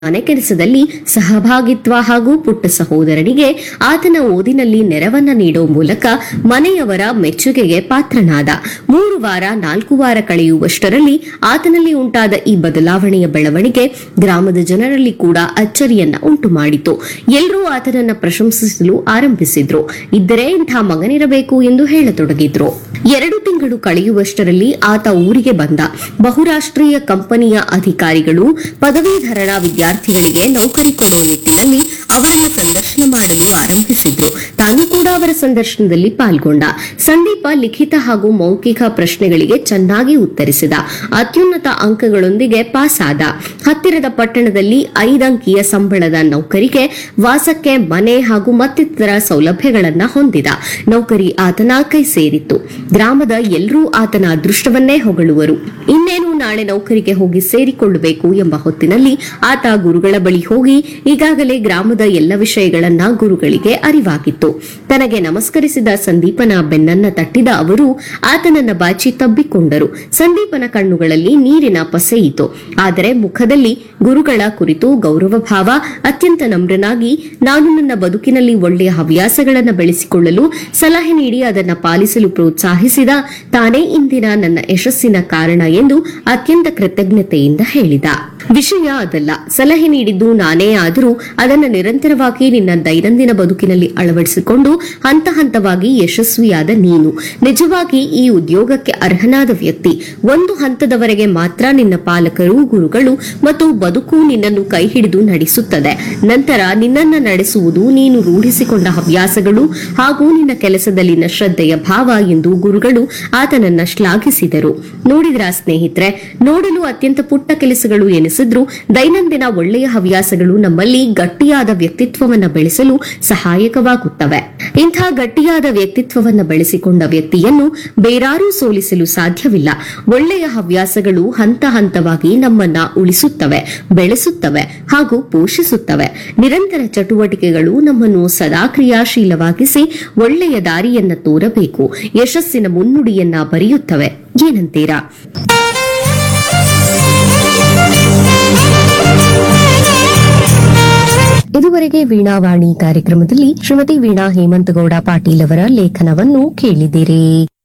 ಮನೆ ಕೆಲಸದಲ್ಲಿ ಸಹಭಾಗಿತ್ವ ಹಾಗೂ ಪುಟ್ಟ ಸಹೋದರನಿಗೆ ಆತನ ಓದಿನಲ್ಲಿ ನೆರವನ್ನ ನೀಡೋ ಮೂಲಕ ಮನೆಯವರ ಮೆಚ್ಚುಗೆಗೆ ಪಾತ್ರನಾದ ಮೂರು ವಾರ ನಾಲ್ಕು ವಾರ ಕಳೆಯುವಷ್ಟರಲ್ಲಿ ಆತನಲ್ಲಿ ಉಂಟಾದ ಈ ಬದಲಾವಣೆಯ ಬೆಳವಣಿಗೆ ಗ್ರಾಮದ ಜನರಲ್ಲಿ ಕೂಡ ಅಚ್ಚರಿಯನ್ನ ಉಂಟು ಮಾಡಿತು ಎಲ್ಲರೂ ಆತನನ್ನ ಪ್ರಶಂಸಿಸಲು ಆರಂಭಿಸಿದ್ರು ಇದ್ದರೆ ಇಂಥ ಮಗನಿರಬೇಕು ಎಂದು ಹೇಳತೊಡಗಿದ್ರು ಎರಡು ತಿಂಗಳು ಕಳೆಯುವಷ್ಟರಲ್ಲಿ ಆತ ಊರಿಗೆ ಬಂದ ಬಹುರಾಷ್ಟ್ರೀಯ ಕಂಪನಿಯ ಅಧಿಕಾರಿಗಳು ಪದವೀಧರರ ವಿದ್ಯಾರ್ಥಿಗಳಿಗೆ ನೌಕರಿ ಕೊಡುವ ನಿಟ್ಟಿನಲ್ಲಿ ಅವರನ್ನ ಸಂದರ್ಶನ ಮಾಡಲು ಆರಂಭಿಸಿದ್ರು ತಾನು ಕೂಡ ಅವರ ಸಂದರ್ಶನದಲ್ಲಿ ಪಾಲ್ಗೊಂಡ ಸಂದೀಪ ಲಿಖಿತ ಹಾಗೂ ಮೌಖಿಕ ಪ್ರಶ್ನೆಗಳಿಗೆ ಚೆನ್ನಾಗಿ ಉತ್ತರಿಸಿದ ಅತ್ಯುನ್ನತ ಅಂಕಗಳೊಂದಿಗೆ ಪಾಸ್ ಆದ ಹತ್ತಿರದ ಪಟ್ಟಣದಲ್ಲಿ ಐದಂಕಿಯ ಸಂಬಳದ ನೌಕರಿಗೆ ವಾಸಕ್ಕೆ ಮನೆ ಹಾಗೂ ಮತ್ತಿತರ ಸೌಲಭ್ಯಗಳನ್ನ ಹೊಂದಿದ ನೌಕರಿ ಆತನ ಕೈ ಸೇರಿತ್ತು ಗ್ರಾಮದ ಎಲ್ಲರೂ ಆತನ ಅದೃಷ್ಟವನ್ನೇ ಹೊಗಳುವರು ಇನ್ನೇನು ನಾಳೆ ನೌಕರಿಗೆ ಹೋಗಿ ಸೇರಿಕೊಳ್ಳಬೇಕು ಎಂಬ ಹೊತ್ತಿನಲ್ಲಿ ಆತ ಗುರುಗಳ ಬಳಿ ಹೋಗಿ ಈಗಾಗಲೇ ಗ್ರಾಮದ ಎಲ್ಲ ವಿಷಯಗಳನ್ನ ಗುರುಗಳಿಗೆ ಅರಿವಾಗಿತ್ತು ತನಗೆ ನಮಸ್ಕರಿಸಿದ ಸಂದೀಪನ ಬೆನ್ನನ್ನ ತಟ್ಟಿದ ಅವರು ಆತನನ್ನ ಬಾಚಿ ತಬ್ಬಿಕೊಂಡರು ಸಂದೀಪನ ಕಣ್ಣುಗಳಲ್ಲಿ ನೀರಿನ ಪಸೆಯಿತು ಆದರೆ ಮುಖದಲ್ಲಿ ಗುರುಗಳ ಕುರಿತು ಗೌರವ ಭಾವ ಅತ್ಯಂತ ನಮ್ರನಾಗಿ ನಾನು ನನ್ನ ಬದುಕಿನಲ್ಲಿ ಒಳ್ಳೆಯ ಹವ್ಯಾಸಗಳನ್ನು ಬೆಳೆಸಿಕೊಳ್ಳಲು ಸಲಹೆ ನೀಡಿ ಅದನ್ನ ಪಾಲಿಸಲು ಪ್ರೋತ್ಸಾಹಿಸಿದ ತಾನೇ ಇಂದಿನ ನನ್ನ ಯಶಸ್ಸಿನ ಕಾರಣ ಎಂದು ಅತ್ಯಂತ ಕೃತಜ್ಞತೆಯಿಂದ ಹೇಳಿದ ವಿಷಯ ಅದಲ್ಲ ಸಲಹೆ ನೀಡಿದ್ದು ನಾನೇ ಆದರೂ ಅದನ್ನು ನಿರಂತರವಾಗಿ ನಿನ್ನ ದೈನಂದಿನ ಬದುಕಿನಲ್ಲಿ ಅಳವಡಿಸಿಕೊಂಡು ಹಂತ ಹಂತವಾಗಿ ಯಶಸ್ವಿಯಾದ ನೀನು ನಿಜವಾಗಿ ಈ ಉದ್ಯೋಗಕ್ಕೆ ಅರ್ಹನಾದ ವ್ಯಕ್ತಿ ಒಂದು ಹಂತದವರೆಗೆ ಮಾತ್ರ ನಿನ್ನ ಪಾಲಕರು ಗುರುಗಳು ಮತ್ತು ಬದುಕು ನಿನ್ನನ್ನು ಕೈ ಹಿಡಿದು ನಡೆಸುತ್ತದೆ ನಂತರ ನಿನ್ನನ್ನು ನಡೆಸುವುದು ನೀನು ರೂಢಿಸಿಕೊಂಡ ಹವ್ಯಾಸಗಳು ಹಾಗೂ ನಿನ್ನ ಕೆಲಸದಲ್ಲಿನ ಶ್ರದ್ಧೆಯ ಭಾವ ಎಂದು ಗುರುಗಳು ಆತನನ್ನ ಶ್ಲಾಘಿಸಿದರು ನೋಡಿದ್ರ ಸ್ನೇಹಿತರೆ ನೋಡಲು ಅತ್ಯಂತ ಪುಟ್ಟ ಕೆಲಸಗಳು ಎನಿಸಿದ್ರು ದೈನಂದಿನ ಒಳ್ಳೆಯ ಹವ್ಯಾಸಗಳು ನಮ್ಮಲ್ಲಿ ಗಟ್ಟಿಯಾದ ವ್ಯಕ್ತಿತ್ವವನ್ನ ಬೆಳೆಸಲು ಸಹಾಯಕವಾಗುತ್ತವೆ ಇಂಥ ಗಟ್ಟಿಯಾದ ವ್ಯಕ್ತಿತ್ವವನ್ನ ಬೆಳೆಸಿಕೊಂಡ ವ್ಯಕ್ತಿಯನ್ನು ಬೇರಾರೂ ಸೋಲಿಸಲು ಸಾಧ್ಯವಿಲ್ಲ ಒಳ್ಳೆಯ ಹವ್ಯಾಸಗಳು ಹಂತ ಹಂತವಾಗಿ ನಮ್ಮನ್ನ ಉಳಿಸುತ್ತವೆ ಬೆಳೆಸುತ್ತವೆ ಹಾಗೂ ಪೋಷಿಸುತ್ತವೆ ನಿರಂತರ ಚಟುವಟಿಕೆಗಳು ನಮ್ಮನ್ನು ಸದಾ ಕ್ರಿಯಾಶೀಲವಾಗಿಸಿ ಒಳ್ಳೆಯ ದಾರಿಯನ್ನ ತೋರಬೇಕು ಯಶಸ್ಸಿನ ಮುನ್ನುಡಿಯನ್ನ ಬರೆಯುತ್ತವೆ ಏನಂತೀರಾ ಇದುವರೆಗೆ ವೀಣಾವಾಣಿ ಕಾರ್ಯಕ್ರಮದಲ್ಲಿ ಶ್ರೀಮತಿ ವೀಣಾ ಹೇಮಂತಗೌಡ ಪಾಟೀಲ್ ಅವರ ಲೇಖನವನ್ನು ಕೇಳಿದಿರಿ